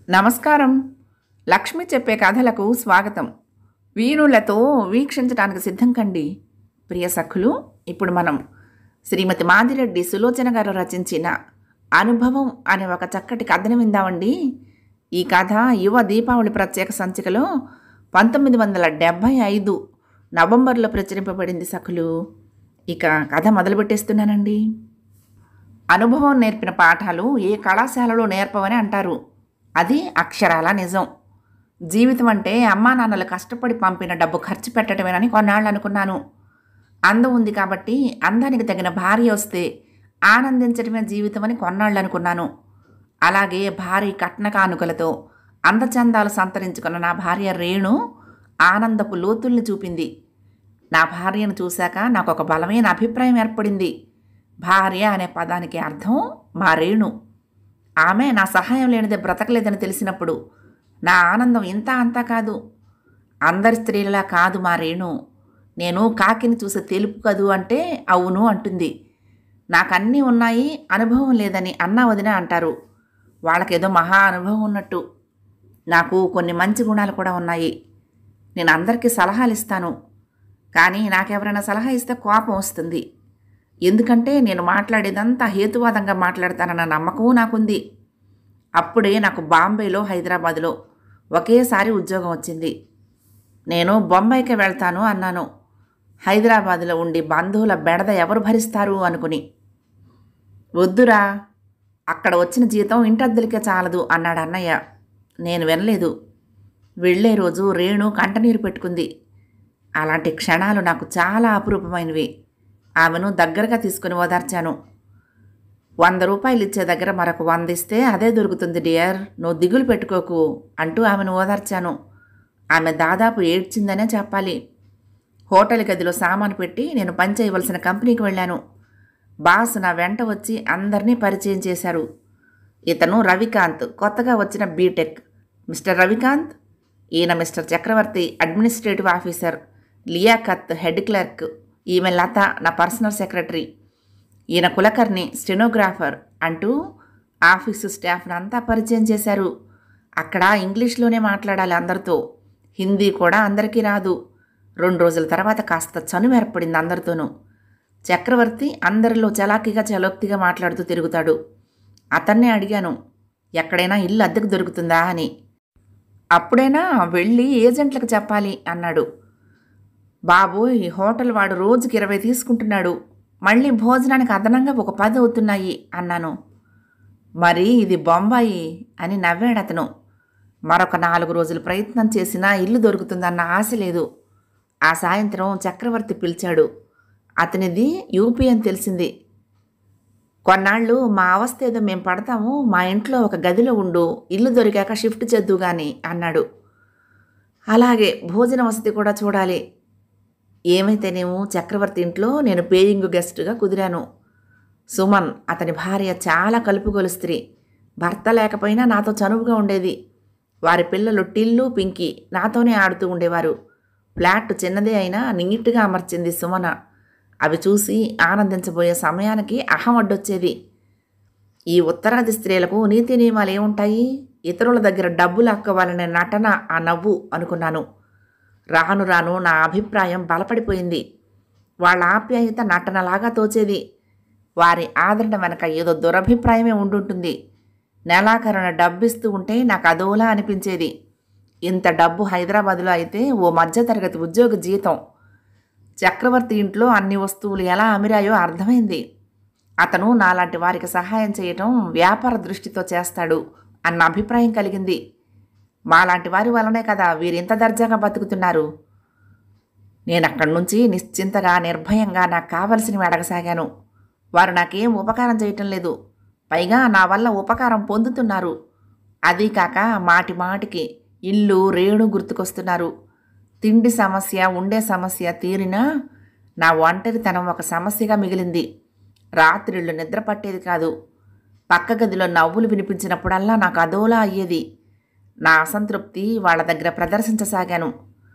నమస్కారం లక్ష్మి చెప్పే కథలకు స్వాగతం వీరులతో వీక్షించడానికి సిద్ధం కండి ప్రియ సఖులు ఇప్పుడు మనం శ్రీమతి మాదిరెడ్డి సులోచన గారు రచించిన అనుభవం అనే ఒక చక్కటి కథను విందామండి ఈ కథ యువ దీపావళి ప్రత్యేక సంచికలో పంతొమ్మిది వందల డెబ్భై ఐదు నవంబర్లో ప్రచురింపబడింది సఖులు ఇక కథ మొదలుపెట్టేస్తున్నానండి అనుభవం నేర్పిన పాఠాలు ఏ కళాశాలలో నేర్పవని అంటారు అది అక్షరాల నిజం జీవితం అంటే అమ్మా నాన్నలు కష్టపడి పంపిన డబ్బు ఖర్చు పెట్టడమేనని కొన్నాళ్ళు అనుకున్నాను అందం ఉంది కాబట్టి అందానికి తగిన భార్య వస్తే ఆనందించడమే జీవితం అని కొన్నాళ్ళు అనుకున్నాను అలాగే భారీ కట్న కానుకలతో అందచందాలు సంతరించుకున్న నా భార్య రేణు ఆనందపు లోతుల్ని చూపింది నా భార్యను చూశాక నాకు ఒక బలమైన అభిప్రాయం ఏర్పడింది భార్య అనే పదానికి అర్థం మా రేణు ఆమె నా సహాయం లేనిదే బ్రతకలేదని తెలిసినప్పుడు నా ఆనందం ఇంత అంతా కాదు అందరి స్త్రీలలా కాదు మా రేణు నేను కాకిని చూసే తెలుపు కదూ అంటే అవును అంటుంది నాకన్నీ ఉన్నాయి అనుభవం లేదని అన్న వదిన అంటారు వాళ్ళకేదో మహా అనుభవం ఉన్నట్టు నాకు కొన్ని మంచి గుణాలు కూడా ఉన్నాయి నేను అందరికీ సలహాలు ఇస్తాను కానీ నాకెవరైనా సలహా ఇస్తే కోపం వస్తుంది ఎందుకంటే నేను మాట్లాడేదంతా హేతువాదంగా మాట్లాడతానన్న నమ్మకం నాకుంది అప్పుడే నాకు బాంబేలో హైదరాబాద్లో ఒకేసారి ఉద్యోగం వచ్చింది నేను బొంబాయికి వెళ్తాను అన్నాను హైదరాబాద్లో ఉండి బంధువుల బెడద ఎవరు భరిస్తారు అనుకుని వద్దురా అక్కడ వచ్చిన జీతం ఇంటద్దెలకే చాలదు అన్నాడు అన్నయ్య నేను వినలేదు వెళ్ళే రోజు రేణు కంటనీరు పెట్టుకుంది అలాంటి క్షణాలు నాకు చాలా అపురూపమైనవి ఆమెను దగ్గరగా తీసుకుని ఓదార్చాను వంద రూపాయలు ఇచ్చే దగ్గర మరొక వంద ఇస్తే అదే దొరుకుతుంది డియర్ నువ్వు దిగులు పెట్టుకోకు అంటూ ఆమెను ఓదార్చాను ఆమె దాదాపు ఏడ్చిందనే చెప్పాలి హోటల్ గదిలో సామాను పెట్టి నేను పనిచేయవలసిన కంపెనీకి వెళ్ళాను బాస్ నా వెంట వచ్చి అందరినీ పరిచయం చేశారు ఇతను రవికాంత్ కొత్తగా వచ్చిన బీటెక్ మిస్టర్ రవికాంత్ ఈయన mister Chakravarthy administrative officer Liaquat head clerk ఈమె లత నా పర్సనల్ సెక్రటరీ ఈయన కులకర్ణి స్టెనోగ్రాఫర్ అంటూ ఆఫీసు స్టాఫ్ని అంతా పరిచయం చేశారు అక్కడ ఇంగ్లీష్లోనే మాట్లాడాలి అందరితో హిందీ కూడా అందరికీ రాదు రెండు రోజుల తర్వాత కాస్త చనువు ఏర్పడింది అందరితోనూ చక్రవర్తి అందరిలో చలాకీగా చలోక్తిగా మాట్లాడుతూ తిరుగుతాడు అతన్నే అడిగాను ఎక్కడైనా ఇల్లు అద్దెకు దొరుకుతుందా అని అప్పుడైనా వెళ్ళి ఏజెంట్లకు చెప్పాలి అన్నాడు బాబు ఈ హోటల్ వాడు రోజుకి ఇరవై తీసుకుంటున్నాడు మళ్ళీ భోజనానికి అదనంగా ఒక పది అవుతున్నాయి అన్నాను మరి ఇది బొంబాయి అని నవ్వాడు అతను మరొక నాలుగు రోజులు ప్రయత్నం చేసినా ఇల్లు దొరుకుతుందన్న ఆశ లేదు ఆ సాయంత్రం చక్రవర్తి పిలిచాడు అతనిది యూపీ అని తెలిసింది కొన్నాళ్ళు మా అవస్థ ఏదో మేము పడతాము మా ఇంట్లో ఒక గదిలో ఉండు ఇల్లు దొరికాక షిఫ్ట్ చేద్దు గాని అన్నాడు అలాగే భోజన వసతి కూడా చూడాలి ఏమైతేనేమో చక్రవర్తి ఇంట్లో నేను పేయింగ్ గెస్ట్గా కుదిరాను సుమన్ అతని భార్య చాలా కలుపుగోలు స్త్రీ భర్త లేకపోయినా నాతో చనువుగా ఉండేది వారి పిల్లలు టిల్లు పింకి నాతోనే ఆడుతూ ఉండేవారు ఫ్లాట్ చిన్నదే అయినా నీట్గా అమర్చింది సుమన అవి చూసి ఆనందించబోయే సమయానికి అహం అడ్డొచ్చేది ఈ ఉత్తరాది స్త్రీలకు నీతి నియమాలు ఏముంటాయి ఇతరుల దగ్గర డబ్బులు అక్కవాలనే నటన ఆ నవ్వు అనుకున్నాను రాను రాను నా అభిప్రాయం బలపడిపోయింది వాళ్ళ ఆప్యాయత నటనలాగా తోచేది వారి ఆదరణ వెనక ఏదో దురభిప్రాయమే ఉండుంటుంది నెలాఖరున డబ్బిస్తూ ఉంటే నాకు అదోలా అనిపించేది ఇంత డబ్బు హైదరాబాదులో అయితే ఓ మధ్యతరగతి ఉద్యోగ జీతం చక్రవర్తి ఇంట్లో అన్ని వస్తువులు ఎలా అమిరాయో అర్థమైంది అతను నాలాంటి వారికి సహాయం చేయటం వ్యాపార దృష్టితో చేస్తాడు అన్న అభిప్రాయం కలిగింది మాలాంటి వారి వలనే కదా వీరింత దర్జాగా బతుకుతున్నారు నేను అక్కడి నుంచి నిశ్చింతగా నిర్భయంగా నాకు కావలసినవి అడగసాగాను వారు నాకేం ఉపకారం చేయటం లేదు పైగా నా వల్ల ఉపకారం పొందుతున్నారు అదీ కాక మాటి మాటికి ఇల్లు రేణు గుర్తుకొస్తున్నారు తిండి సమస్య ఉండే సమస్య తీరినా నా ఒంటరితనం ఒక సమస్యగా మిగిలింది రాత్రిళ్ళు నిద్ర పట్టేది కాదు పక్క గదిలో నవ్వులు వినిపించినప్పుడల్లా నాకు అదోలా అయ్యేది నా అసంతృప్తి వాళ్ళ దగ్గర ప్రదర్శించసాగాను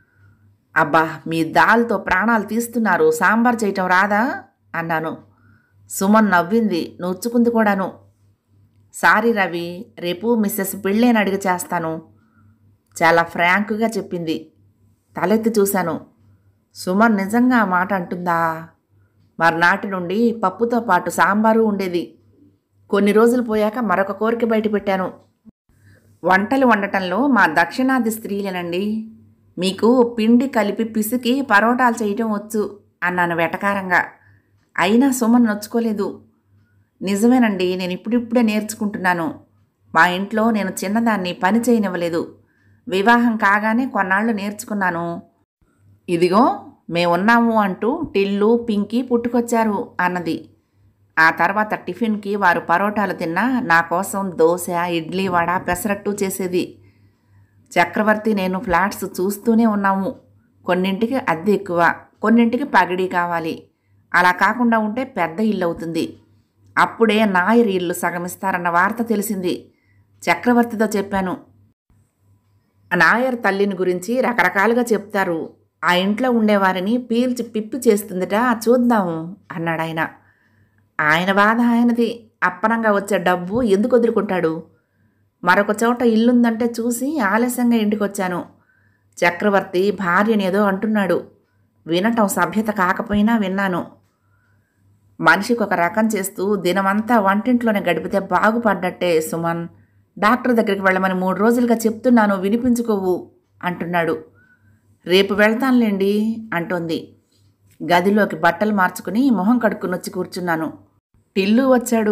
అబ్బా మీ దాల్తో ప్రాణాలు తీస్తున్నారు సాంబార్ చేయటం రాదా అన్నాను సుమన్ నవ్వింది నొచ్చుకుంది కూడాను సారీ రవి రేపు మిస్సెస్ పిళ్ళేని అడిగి చేస్తాను చాలా ఫ్రాంక్గా చెప్పింది తలెత్తి చూశాను సుమన్ నిజంగా ఆ మాట అంటుందా మర్నాటి నుండి పప్పుతో పాటు సాంబారు ఉండేది కొన్ని రోజులు పోయాక మరొక కోరిక బయటపెట్టాను వంటలు వండటంలో మా దక్షిణాది స్త్రీలేనండి మీకు పిండి కలిపి పిసికి పరోటాలు చేయటం వచ్చు అన్నాను వెటకారంగా అయినా సుమన్ నొచ్చుకోలేదు నిజమేనండి నేను ఇప్పుడిప్పుడే నేర్చుకుంటున్నాను మా ఇంట్లో నేను చిన్నదాన్ని పని చేయనివ్వలేదు వివాహం కాగానే కొన్నాళ్ళు నేర్చుకున్నాను ఇదిగో మేమున్నాము అంటూ టిల్లు పింకీ పుట్టుకొచ్చారు అన్నది ఆ తర్వాత టిఫిన్కి వారు పరోటాలు తిన్నా నా కోసం దోశ ఇడ్లీ వడ పెసరట్టు చేసేది చక్రవర్తి నేను ఫ్లాట్స్ చూస్తూనే ఉన్నాము కొన్నింటికి అద్దె ఎక్కువ కొన్నింటికి పగిడి కావాలి అలా కాకుండా ఉంటే పెద్ద ఇల్లు అవుతుంది అప్పుడే నాయర్ ఇల్లు సగమిస్తారన్న వార్త తెలిసింది చక్రవర్తితో చెప్పాను నాయర్ తల్లిని గురించి రకరకాలుగా చెప్తారు ఆ ఇంట్లో ఉండేవారిని పీల్చి పిప్పి చేస్తుందట చూద్దాము అన్నాడు ఆయన ఆయన బాధ ఆయనది అప్పనంగా వచ్చే డబ్బు ఎందుకు వదులుకుంటాడు మరొక చోట ఇల్లుందంటే చూసి ఆలస్యంగా ఇంటికొచ్చాను చక్రవర్తి భార్యనేదో అంటున్నాడు వినటం సభ్యత కాకపోయినా విన్నాను మనిషికి ఒక రకం చేస్తూ దినమంతా వంటింట్లోనే గడిపితే బాగుపడ్డట్టే సుమన్ డాక్టర్ దగ్గరికి వెళ్ళమని మూడు రోజులుగా చెప్తున్నాను వినిపించుకోవు అంటున్నాడు రేపు వెళ్తానులేండి అంటోంది గదిలోకి బట్టలు మార్చుకుని మొహం కడుక్కుని వచ్చి కూర్చున్నాను టిల్లు వచ్చాడు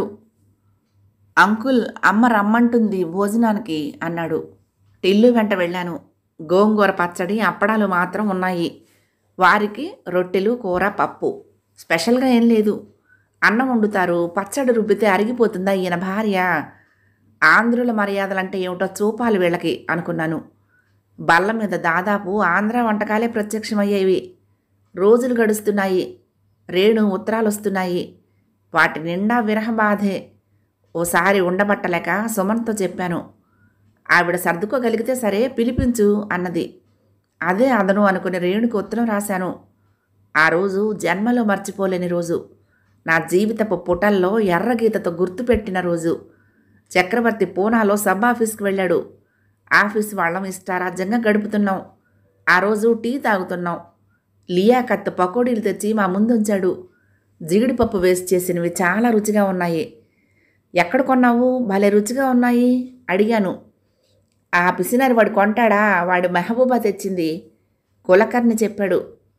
అంకుల్ అమ్మ రమ్మంటుంది భోజనానికి అన్నాడు టిల్లు వెంట వెళ్ళాను గోంగూర పచ్చడి అప్పడాలు మాత్రం ఉన్నాయి వారికి రొట్టెలు కూర పప్పు స్పెషల్గా ఏం లేదు అన్నం వండుతారు పచ్చడి రుబ్బితే అరిగిపోతుందా ఈయన భార్య ఆంధ్రుల మర్యాదలంటే ఏమిటో చూపాలి వీళ్ళకి అనుకున్నాను బల్ల మీద దాదాపు ఆంధ్ర వంటకాలే ప్రత్యక్షమయ్యేవి రోజులు గడుస్తున్నాయి రేణు ఉత్తరాలు వస్తున్నాయి వాటి నిండా విరహ బాధే ఓసారి ఉండబట్టలేక సుమన్తో చెప్పాను ఆవిడ సర్దుకోగలిగితే సరే పిలిపించు అన్నది అదే అదను అనుకుని రేణుకు ఉత్తరం రాశాను ఆ రోజు జన్మలో మర్చిపోలేని రోజు నా జీవితపు పుటల్లో ఎర్రగీతతో గుర్తుపెట్టిన రోజు చక్రవర్తి పూనాలో సబ్ ఆఫీస్కి వెళ్ళాడు ఆఫీస్ వాళ్ళం ఇష్టారాజ్యంగా గడుపుతున్నాం ఆ రోజు టీ తాగుతున్నాం లియాకత్ పకోడీలు తెచ్చి మా ముందుంచాడు జిగిడిపప్పు వేసి చేసినవి చాలా రుచిగా ఉన్నాయి ఎక్కడ కొన్నావు భలే రుచిగా ఉన్నాయి అడిగాను ఆ పిసినారి వాడు కొంటాడా వాడు మెహబూబా తెచ్చింది కులకర్ణి చెప్పాడు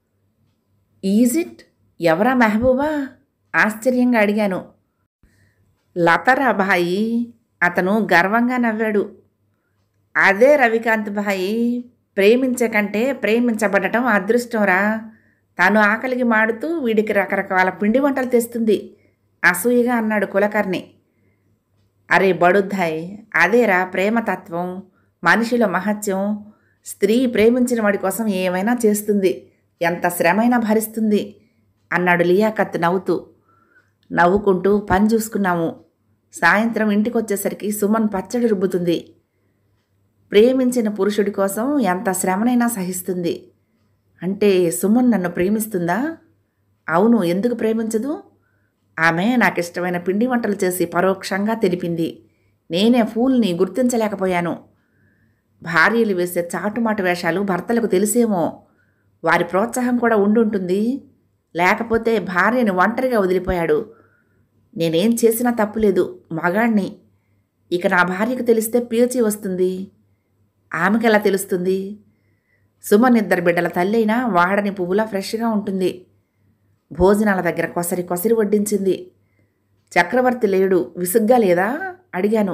ఈజ్ ఇట్ ఎవరా మెహబూబా ఆశ్చర్యంగా అడిగాను లతరా భాయి అతను గర్వంగా నవ్వాడు అదే రవికాంత్ భాయి ప్రేమించే కంటే ప్రేమించబడటం అదృష్టంరా తాను ఆకలికి మాడుతూ వీడికి రకరకాల పిండి వంటలు తెస్తుంది అసూయగా అన్నాడు కులకర్ణి అరే బడుద్దాయ్ అదేరా ప్రేమతత్వం మనిషిలో మహత్యం స్త్రీ ప్రేమించిన వాడి కోసం ఏమైనా చేస్తుంది ఎంత శ్రమైనా భరిస్తుంది అన్నాడు లియాకత్ నవ్వుతూ నవ్వుకుంటూ పని చూసుకున్నాము సాయంత్రం ఇంటికి వచ్చేసరికి సుమన్ పచ్చడి రుబ్బుతుంది ప్రేమించిన పురుషుడి కోసం ఎంత శ్రమనైనా సహిస్తుంది అంటే సుమన్ నన్ను ప్రేమిస్తుందా అవును ఎందుకు ప్రేమించదు ఆమె నాకు ఇష్టమైన పిండి వంటలు చేసి పరోక్షంగా తెలిపింది నేనే ఫూల్ని గుర్తించలేకపోయాను భార్యలు వేసే చాటుమాటు వేషాలు భర్తలకు తెలిసేమో వారి ప్రోత్సాహం కూడా ఉండుంటుంది లేకపోతే భార్యని ఒంటరిగా వదిలిపోయాడు నేనేం చేసినా తప్పులేదు మగాణ్ణి ఇక నా భార్యకు తెలిస్తే పీల్చి వస్తుంది ఆమెకి ఎలా తెలుస్తుంది సుమన్ ఇద్దరు బిడ్డల తల్లి అయినా వాడని పువ్వులా ఫ్రెష్గా ఉంటుంది భోజనాల దగ్గర కొసరి కొసరి వడ్డించింది చక్రవర్తి లేడు విసుగ్గా లేదా అడిగాను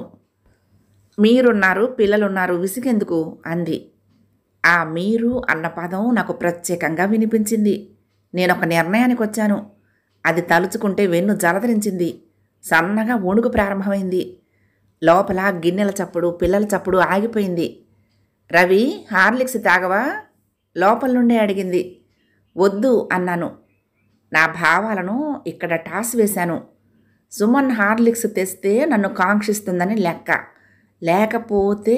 మీరున్నారు పిల్లలున్నారు విసిగెందుకు అంది ఆ మీరు అన్న పదం నాకు ప్రత్యేకంగా వినిపించింది నేను ఒక నిర్ణయానికి వచ్చాను అది తలుచుకుంటే వెన్ను జలధరించింది సన్నగా వణుకు ప్రారంభమైంది లోపల గిన్నెల చప్పుడు పిల్లల చప్పుడు ఆగిపోయింది రవి హార్లిక్స్ తాగవా లోపల నుండే అడిగింది వద్దు అన్నాను నా భావాలను ఇక్కడ టాస్ వేశాను సుమన్ హార్లిక్స్ తెస్తే నన్ను కాంక్షిస్తుందని లెక్క లేకపోతే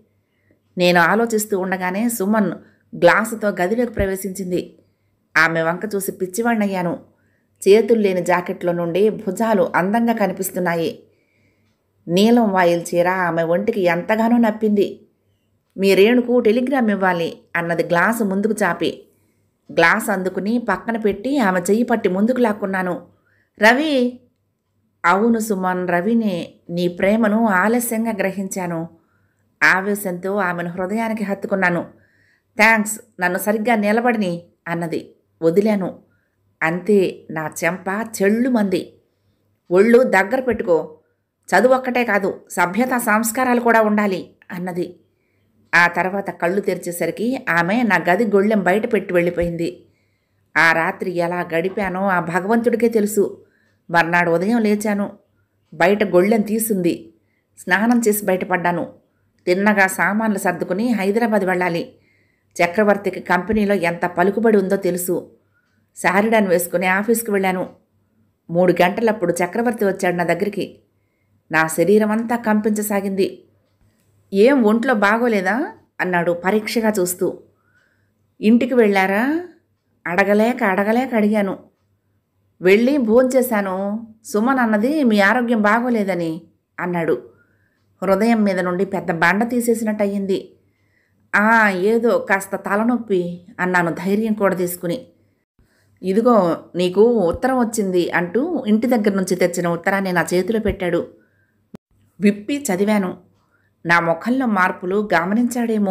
నేను ఆలోచిస్తూ ఉండగానే సుమన్ గ్లాసుతో గదిలోకి ప్రవేశించింది ఆమె వంక చూసి పిచ్చివాణ్ణయ్యాను చేతులు లేని జాకెట్లో నుండి భుజాలు అందంగా కనిపిస్తున్నాయి నీలం వాయిల్ చీర ఆమె ఒంటికి ఎంతగానో నప్పింది మీ రేణుకు టెలిగ్రామ్ ఇవ్వాలి అన్నది గ్లాసు ముందుకు చాపి గ్లాస్ అందుకుని పక్కన పెట్టి ఆమె చెయ్యి పట్టి ముందుకు లాక్కున్నాను రవి అవును సుమన్ రవినే నీ ప్రేమను ఆలస్యంగా గ్రహించాను ఆవేశంతో ఆమెను హృదయానికి హత్తుకున్నాను థ్యాంక్స్ నన్ను సరిగ్గా నిలబడిని అన్నది వదిలాను అంతే నా చెంప చెళ్ళుమంది ఒళ్ళు దగ్గర పెట్టుకో చదువు ఒక్కటే కాదు సభ్యత సంస్కారాలు కూడా ఉండాలి అన్నది ఆ తర్వాత కళ్ళు తెరిచేసరికి ఆమె నా గది గొళ్ళెం బయట పెట్టి వెళ్ళిపోయింది ఆ రాత్రి ఎలా గడిపానో ఆ భగవంతుడికే తెలుసు మర్నాడు ఉదయం లేచాను బయట గొళ్ళెం తీసుంది స్నానం చేసి బయటపడ్డాను తిన్నగా సామాన్లు సర్దుకుని హైదరాబాద్ వెళ్ళాలి చక్రవర్తికి కంపెనీలో ఎంత పలుకుబడి ఉందో తెలుసు శారీడాన్ వేసుకుని ఆఫీస్కి వెళ్ళాను మూడు గంటలప్పుడు చక్రవర్తి వచ్చాడు నా దగ్గరికి నా శరీరం అంతా కంపించసాగింది ఏం ఒంట్లో బాగోలేదా అన్నాడు పరీక్షగా చూస్తూ ఇంటికి వెళ్ళారా అడగలేక అడగలేక అడిగాను వెళ్ళి భోంచేశాను సుమన్ అన్నది మీ ఆరోగ్యం బాగోలేదని అన్నాడు హృదయం మీద నుండి పెద్ద బండ తీసేసినట్టు అయ్యింది ఆ ఏదో కాస్త తలనొప్పి అన్నాను ధైర్యం కూడా తీసుకుని ఇదిగో నీకు ఉత్తరం వచ్చింది అంటూ ఇంటి దగ్గర నుంచి తెచ్చిన ఉత్తరాన్ని నా చేతిలో పెట్టాడు విప్పి చదివాను నా ముఖంలో మార్పులు గమనించాడేమో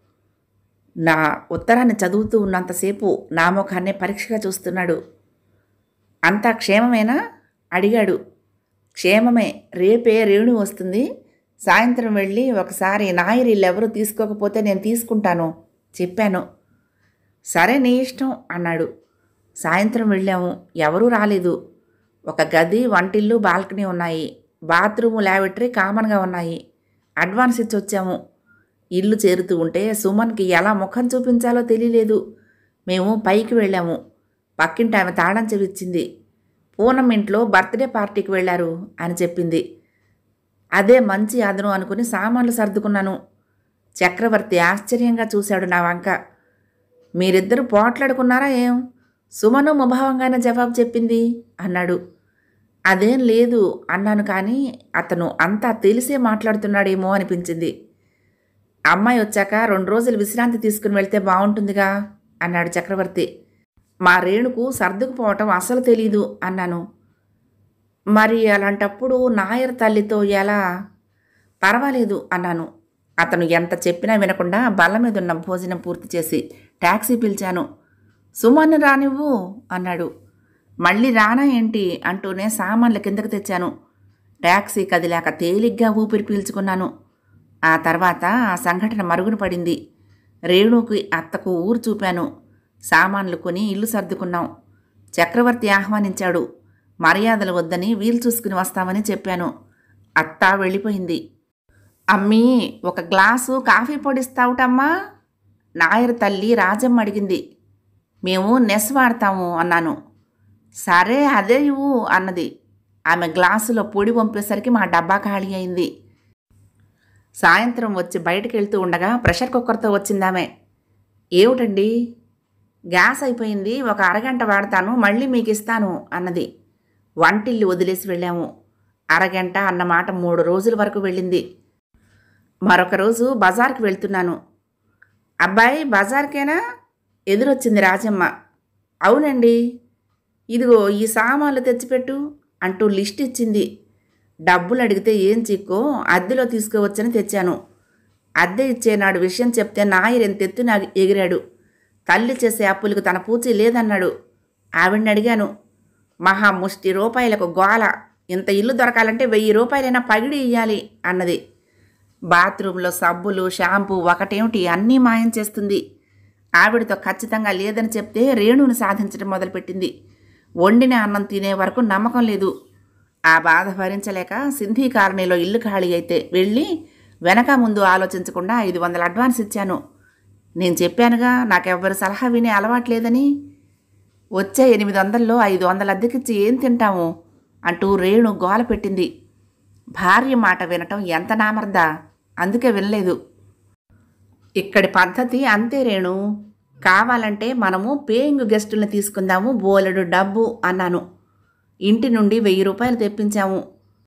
నా ఉత్తరాన్ని చదువుతూ ఉన్నంతసేపు నా ముఖాన్నే పరీక్షగా చూస్తున్నాడు అంతా క్షేమమేనా అడిగాడు క్షేమమే రేపే రేణు వస్తుంది సాయంత్రం వెళ్ళి ఒకసారి నాయరీళ్ళు ఎవరు తీసుకోకపోతే నేను తీసుకుంటాను చెప్పాను సరే నీ ఇష్టం అన్నాడు సాయంత్రం వెళ్ళాము ఎవరూ రాలేదు ఒక గది వంటిల్లు బాల్కనీ ఉన్నాయి బాత్రూము లాబెటరీ కామన్గా ఉన్నాయి అడ్వాన్స్ ఇచ్చి వచ్చాము ఇల్లు చేరుతూ ఉంటే సుమన్కి ఎలా ముఖం చూపించాలో తెలియలేదు మేము పైకి వెళ్ళాము పక్కింటి ఆమె తాళం చెవిచ్చింది పూనం ఇంట్లో బర్త్డే పార్టీకి వెళ్ళారు అని చెప్పింది అదే మంచి అదను అనుకుని సామాన్లు సర్దుకున్నాను చక్రవర్తి ఆశ్చర్యంగా చూశాడు నా వంక మీరిద్దరూ పోట్లాడుకున్నారా ఏం సుమను ముభావంగానే జవాబు చెప్పింది అన్నాడు అదేం లేదు అన్నాను కానీ అతను అంతా తెలిసే మాట్లాడుతున్నాడేమో అనిపించింది అమ్మాయి వచ్చాక రెండు రోజులు విశ్రాంతి తీసుకుని వెళ్తే బాగుంటుందిగా అన్నాడు చక్రవర్తి మా రేణుకు సర్దుకుపోవటం అసలు తెలీదు అన్నాను మరి అలాంటప్పుడు నాయర్ తల్లితో ఎలా పర్వాలేదు అన్నాను అతను ఎంత చెప్పినా వినకుండా బల్ల మీద ఉన్న భోజనం పూర్తి చేసి ట్యాక్సీ పిలిచాను సుమన్ను రానివ్వు అన్నాడు మళ్ళీ రానా ఏంటి అంటూనే సామాన్ల కిందకు తెచ్చాను ట్యాక్సీ కదిలాక తేలిగ్గా ఊపిరి పీల్చుకున్నాను ఆ తర్వాత ఆ సంఘటన మరుగున పడింది రేణుకి అత్తకు ఊరు చూపాను సామాన్లు కొని ఇల్లు సర్దుకున్నాం చక్రవర్తి ఆహ్వానించాడు మర్యాదలు వద్దని వీలు చూసుకుని వస్తామని చెప్పాను అత్త వెళ్ళిపోయింది అమ్మీ ఒక గ్లాసు కాఫీ పొడిస్తావుటమ్మా నాయర్ తల్లి రాజమ్మ అడిగింది మేము నెస్ వాడతాము అన్నాను సరే అదే ఇవ్వు అన్నది ఆమె గ్లాసులో పొడి పంపేసరికి మా డబ్బా ఖాళీ అయింది సాయంత్రం వచ్చి బయటకు వెళ్తూ ఉండగా ప్రెషర్ కుక్కర్తో వచ్చిందామె ఏమిటండి గ్యాస్ అయిపోయింది ఒక అరగంట వాడతాను మళ్ళీ మీకు ఇస్తాను అన్నది వంటిల్లు వదిలేసి వెళ్ళాము అరగంట అన్న మాట మూడు రోజుల వరకు వెళ్ళింది మరొక రోజు బజార్కి వెళ్తున్నాను అబ్బాయి బజార్కేనా ఎదురొచ్చింది రాజమ్మ అవునండి ఇదిగో ఈ సామాన్లు తెచ్చిపెట్టు అంటూ లిస్ట్ ఇచ్చింది డబ్బులు అడిగితే ఏం చిక్కో అద్దెలో తీసుకోవచ్చని తెచ్చాను అద్దె ఇచ్చేనాడు విషయం చెప్తే నాయరెంత ఎత్తున ఎగిరాడు తల్లి చేసే అప్పులకు తన పూచి లేదన్నాడు ఆవిడ్ని అడిగాను మహా ముష్టి రూపాయలకు గోల ఇంత ఇల్లు దొరకాలంటే వెయ్యి రూపాయలైనా పగిడి ఇయ్యాలి అన్నది బాత్రూంలో సబ్బులు షాంపూ ఒకటేమిటి అన్నీ మాయం చేస్తుంది ఆవిడతో ఖచ్చితంగా లేదని చెప్తే రేణుని సాధించడం మొదలుపెట్టింది వండిన అన్నం తినే వరకు నమ్మకం లేదు ఆ బాధ భరించలేక సింధీ కాలనీలో ఇల్లు ఖాళీ అయితే వెళ్ళి వెనక ముందు ఆలోచించకుండా ఐదు వందల అడ్వాన్స్ ఇచ్చాను నేను చెప్పానుగా నాకెవ్వరు సలహా వినే అలవాట్లేదని వచ్చే ఎనిమిది వందల్లో ఐదు వందల అద్దెకిచ్చి ఏం తింటాము అంటూ రేణు గోల పెట్టింది భార్య మాట వినటం ఎంత నామర్దా అందుకే వినలేదు ఇక్కడి పద్ధతి అంతే రేణు కావాలంటే మనము పేయింగ్ గెస్టుల్ని తీసుకుందాము బోలెడు డబ్బు అన్నాను ఇంటి నుండి వెయ్యి రూపాయలు తెప్పించాము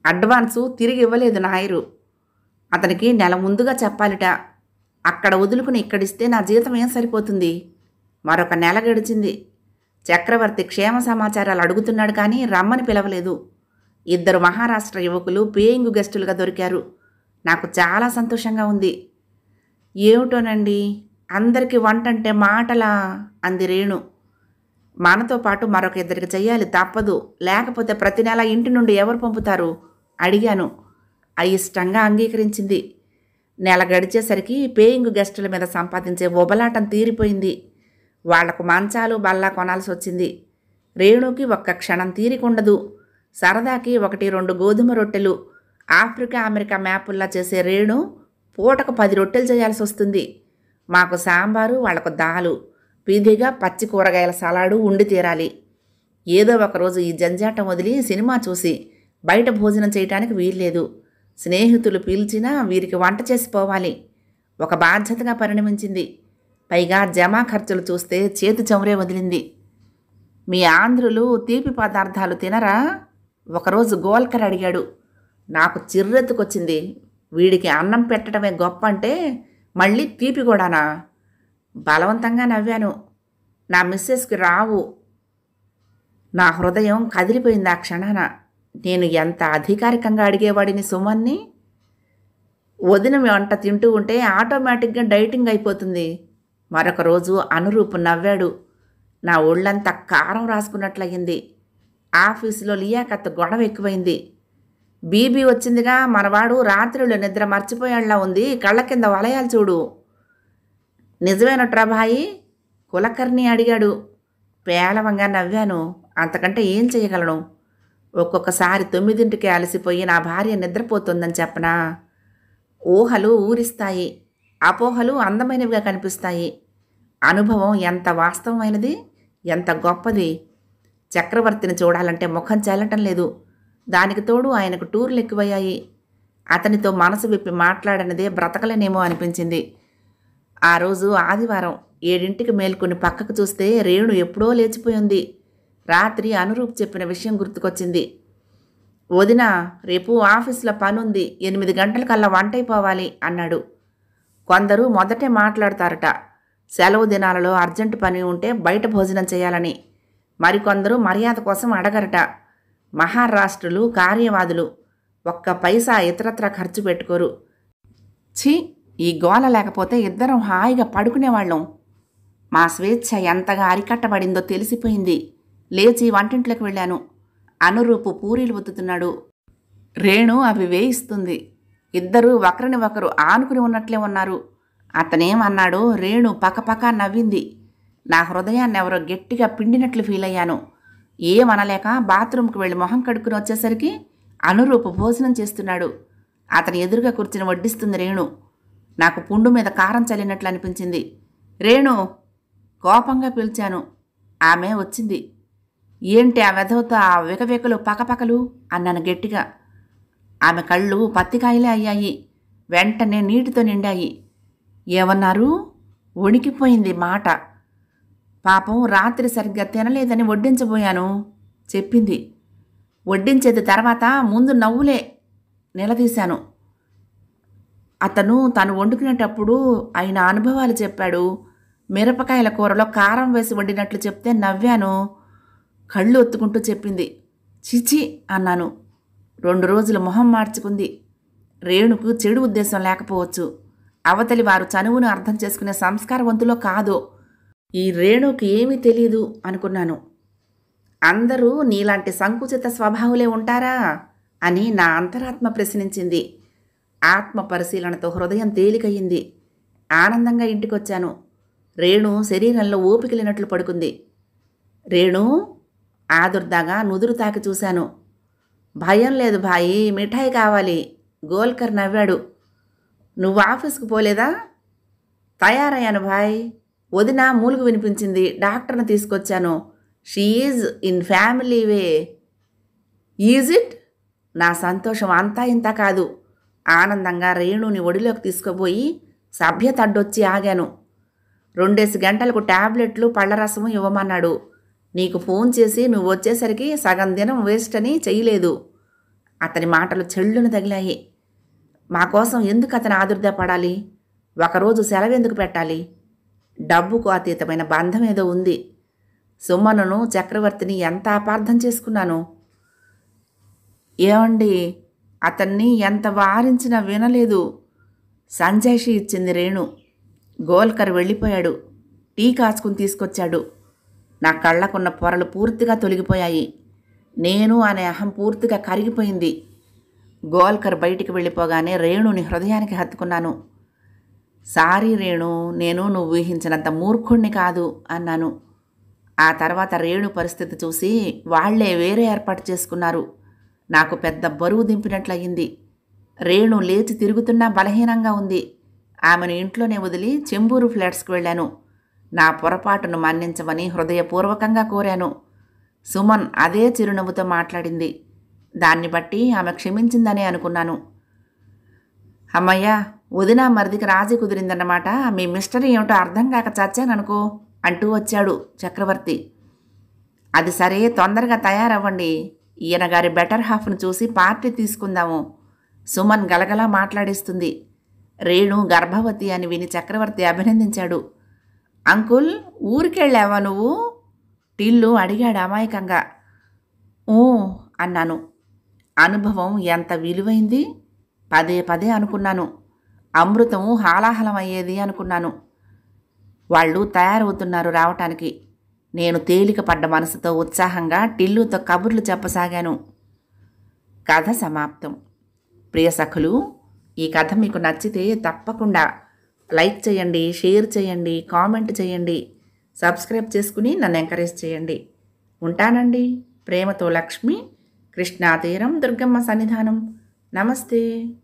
అడ్వాన్సు తిరిగి ఇవ్వలేదు నాయరు అతనికి నెల ముందుగా చెప్పాలిట అక్కడ వదులుకుని ఇక్కడిస్తే నా జీతం ఏం సరిపోతుంది మరొక నెల గడిచింది చక్రవర్తి క్షేమ సమాచారాలు అడుగుతున్నాడు కానీ రమ్మని పిలవలేదు ఇద్దరు మహారాష్ట్ర యువకులు పేయింగ్ గెస్టులుగా దొరికారు నాకు చాలా సంతోషంగా ఉంది ఏమిటోనండి అందరికీ వంట అంటే మాటలా అంది రేణు మనతో పాటు మరొక ఇద్దరికి చెయ్యాలి తప్పదు లేకపోతే ప్రతి నెల ఇంటి నుండి ఎవరు పంపుతారు అడిగాను అయిష్టంగా అంగీకరించింది నెల గడిచేసరికి పేయింగ్ గెస్టుల మీద సంపాదించే ఉబలాటం తీరిపోయింది వాళ్లకు మంచాలు బల్లా కొనాల్సి వచ్చింది రేణుకి ఒక్క క్షణం తీరికుండదు సరదాకి ఒకటి రెండు గోధుమ రొట్టెలు ఆఫ్రికా అమెరికా మ్యాపుల్లా చేసే రేణు పూటకు పది రొట్టెలు చేయాల్సి వస్తుంది మాకు సాంబారు వాళ్ళకు దాలు విధిగా పచ్చి కూరగాయల సలాడు ఉండి తీరాలి ఏదో ఒకరోజు ఈ జంజాటం వదిలి సినిమా చూసి బయట భోజనం చేయటానికి వీల్లేదు స్నేహితులు పిలిచినా వీరికి వంట చేసి పోవాలి ఒక బాధ్యతగా పరిణమించింది పైగా జమా ఖర్చులు చూస్తే చేతి చమురే వదిలింది మీ ఆంధ్రులు తీపి పదార్థాలు తినరా ఒకరోజు గోల్కర్ అడిగాడు నాకు చిర్రెత్తుకొచ్చింది వీడికి అన్నం పెట్టడమే గొప్ప అంటే మళ్ళీ తీపి కూడానా బలవంతంగా నవ్వాను నా మిస్సెస్కి రావు నా హృదయం కదిలిపోయింది ఆ క్షణాన నేను ఎంత అధికారికంగా అడిగేవాడిని సుమన్ని వదిన వంట తింటూ ఉంటే ఆటోమేటిక్గా డైటింగ్ అయిపోతుంది మరొక రోజు అనురూపు నవ్వాడు నా ఒళ్ళంతా కారం రాసుకున్నట్లయింది ఆఫీసులో లియాకత్ గొడవ ఎక్కువైంది బీబీ వచ్చిందిగా మనవాడు రాత్రిలో నిద్ర మర్చిపోయేలా ఉంది కళ్ళ కింద వలయాలు చూడు నిజమేనట్రా భాయి కులకర్ణి అడిగాడు పేలవంగా నవ్వాను అంతకంటే ఏం చేయగలను ఒక్కొక్కసారి తొమ్మిదింటికి అలసిపోయి నా భార్య నిద్రపోతుందని చెప్పనా ఊహలు ఊరిస్తాయి అపోహలు అందమైనవిగా కనిపిస్తాయి అనుభవం ఎంత వాస్తవమైనది ఎంత గొప్పది చక్రవర్తిని చూడాలంటే ముఖం చెల్లటం లేదు దానికి తోడు ఆయనకు టూర్లు ఎక్కువయ్యాయి అతనితో మనసు విప్పి మాట్లాడనిదే బ్రతకలేనేమో అనిపించింది ఆ రోజు ఆదివారం ఏడింటికి మేల్కొని పక్కకు చూస్తే రేణు ఎప్పుడో లేచిపోయింది రాత్రి అనురూప్ చెప్పిన విషయం గుర్తుకొచ్చింది వదిన రేపు ఆఫీసులో పనుంది ఎనిమిది గంటలకల్లా వంట అయిపోవాలి అన్నాడు కొందరు మొదటే మాట్లాడతారట సెలవు దినాలలో అర్జెంటు పని ఉంటే బయట భోజనం చేయాలని మరికొందరు మర్యాద కోసం అడగరట మహారాష్ట్రులు కార్యవాదులు ఒక్క పైసా ఇతరత్ర ఖర్చు పెట్టుకోరు ఛీ ఈ గోల లేకపోతే ఇద్దరం హాయిగా పడుకునేవాళ్ళం మా స్వేచ్ఛ ఎంతగా అరికట్టబడిందో తెలిసిపోయింది లేచి వంటింట్లోకి వెళ్ళాను అనురూపు పూరీలు ఒత్తుతున్నాడు రేణు అవి వేయిస్తుంది ఇద్దరూ ఒకరిని ఒకరు ఆనుకుని ఉన్నట్లే ఉన్నారు అతనేమన్నాడో రేణు పకపక నవ్వింది నా హృదయాన్ని ఎవరో గట్టిగా పిండినట్లు ఫీల్ అయ్యాను ఏమనలేక బాత్రూంకి వెళ్ళి మొహం కడుక్కుని వచ్చేసరికి అనురూపు భోజనం చేస్తున్నాడు అతని ఎదురుగా కూర్చుని వడ్డిస్తుంది రేణు నాకు పుండు మీద కారం చల్లినట్లు అనిపించింది రేణు కోపంగా పిలిచాను ఆమె వచ్చింది ఏంటి ఆ వెధవతో ఆ వికవికలు పకపకలు అన్నాను గట్టిగా ఆమె కళ్ళు పత్తికాయలే అయ్యాయి వెంటనే నీటితో నిండాయి ఏమన్నారు వణికిపోయింది మాట పాపం రాత్రి సరిగ్గా తినలేదని వడ్డించబోయాను చెప్పింది వడ్డించేది తర్వాత ముందు నవ్వులే నిలదీశాను అతను తను వండుకునేటప్పుడు ఆయన అనుభవాలు చెప్పాడు మిరపకాయల కూరలో కారం వేసి వండినట్లు చెప్తే నవ్వాను కళ్ళు ఒత్తుకుంటూ చెప్పింది చిచి అన్నాను రెండు రోజులు మొహం మార్చుకుంది రేణుకు చెడు ఉద్దేశం లేకపోవచ్చు అవతలి వారు చనువును అర్థం చేసుకునే సంస్కారవంతులో కాదో ఈ రేణుకి ఏమీ తెలియదు అనుకున్నాను అందరూ నీలాంటి సంకుచిత స్వభావులే ఉంటారా అని నా అంతరాత్మ ప్రశ్నించింది ఆత్మ పరిశీలనతో హృదయం తేలికయ్యింది ఆనందంగా ఇంటికొచ్చాను రేణు శరీరంలో ఊపికిలినట్లు పడుకుంది రేణు ఆదుర్దాగా నుదురు తాకి చూశాను భయం లేదు భాయి మిఠాయి కావాలి గోల్కర్ నవ్వాడు నువ్వు ఆఫీస్కి పోలేదా తయారయ్యాను భాయ్ వదిన మూలుగు వినిపించింది డాక్టర్ని తీసుకొచ్చాను she is in family way is it నా సంతోషం అంతా ఇంత కాదు ఆనందంగా రేణుని ఒడిలోకి తీసుకుపోయి సభ్యత అడ్డొచ్చి ఆగాను రెండేసి గంటలకు టాబ్లెట్లు పళ్ళరసము ఇవ్వమన్నాడు నీకు ఫోన్ చేసి నువ్వు వచ్చేసరికి సగం దినం వేస్ట్ అని చెయ్యలేదు అతని మాటలు చెళ్ళును తగిలాయి మా కోసం ఎందుకు అతను ఆదుర్దా పడాలి ఒకరోజు సెలవెందుకు పెట్టాలి డబ్బుకు అతీతమైన బంధం ఏదో ఉంది సుమనును చక్రవర్తిని ఎంత అపార్థం చేసుకున్నాను ఏమండి అతన్ని ఎంత వారించినా వినలేదు సంజయ్షి ఇచ్చింది రేణు గోల్కర్ వెళ్ళిపోయాడు టీ కాచుకుని తీసుకొచ్చాడు నా కళ్ళకున్న పొరలు పూర్తిగా తొలగిపోయాయి నేను అనే అహం పూర్తిగా కరిగిపోయింది గోల్కర్ బయటికి వెళ్ళిపోగానే రేణుని హృదయానికి హత్తుకున్నాను సారీ రేణు నేను నువ్వు ఊహించినంత మూర్ఖుణ్ణి కాదు అన్నాను ఆ తర్వాత రేణు పరిస్థితి చూసి వాళ్లే వేరే ఏర్పాటు చేసుకున్నారు నాకు పెద్ద బరువు దింపినట్లయింది రేణు లేచి తిరుగుతున్నా బలహీనంగా ఉంది ఆమెను ఇంట్లోనే వదిలి చెంబూరు ఫ్లాట్స్కి వెళ్ళాను నా పొరపాటును మన్నించమని హృదయపూర్వకంగా కోరాను సుమన్ అదే చిరునవ్వుతో మాట్లాడింది దాన్ని బట్టి ఆమె క్షమించిందనే అనుకున్నాను అమ్మయ్యా వదిన మరిదికి రాజీ కుదిరిందన్నమాట మీ మిస్టరీ ఏమిటో అర్థం కాక చచ్చాననుకో అంటూ వచ్చాడు చక్రవర్తి అది సరే తొందరగా తయారవ్వండి ఈయన గారి బెటర్ హాఫ్ను చూసి పార్టీ తీసుకుందాము సుమన్ గలగలా మాట్లాడిస్తుంది రేణు గర్భవతి అని విని చక్రవర్తి అభినందించాడు అంకుల్ ఊరికెళ్ళావా నువ్వు టిల్లు అడిగాడు అమాయకంగా ఊ అన్నాను అనుభవం ఎంత విలువైంది పదే పదే అనుకున్నాను అమృతం హాలాహలం అయ్యేది అనుకున్నాను వాళ్ళు తయారవుతున్నారు రావటానికి నేను తేలిక పడ్డ మనసుతో ఉత్సాహంగా టిల్లుతో కబుర్లు చెప్పసాగాను కథ సమాప్తం ప్రియ సఖులు ఈ కథ మీకు నచ్చితే తప్పకుండా లైక్ చేయండి షేర్ చేయండి కామెంట్ చేయండి సబ్స్క్రైబ్ చేసుకుని నన్ను ఎంకరేజ్ చేయండి ఉంటానండి ప్రేమతో లక్ష్మి కృష్ణా తీరం దుర్గమ్మ సన్నిధానం నమస్తే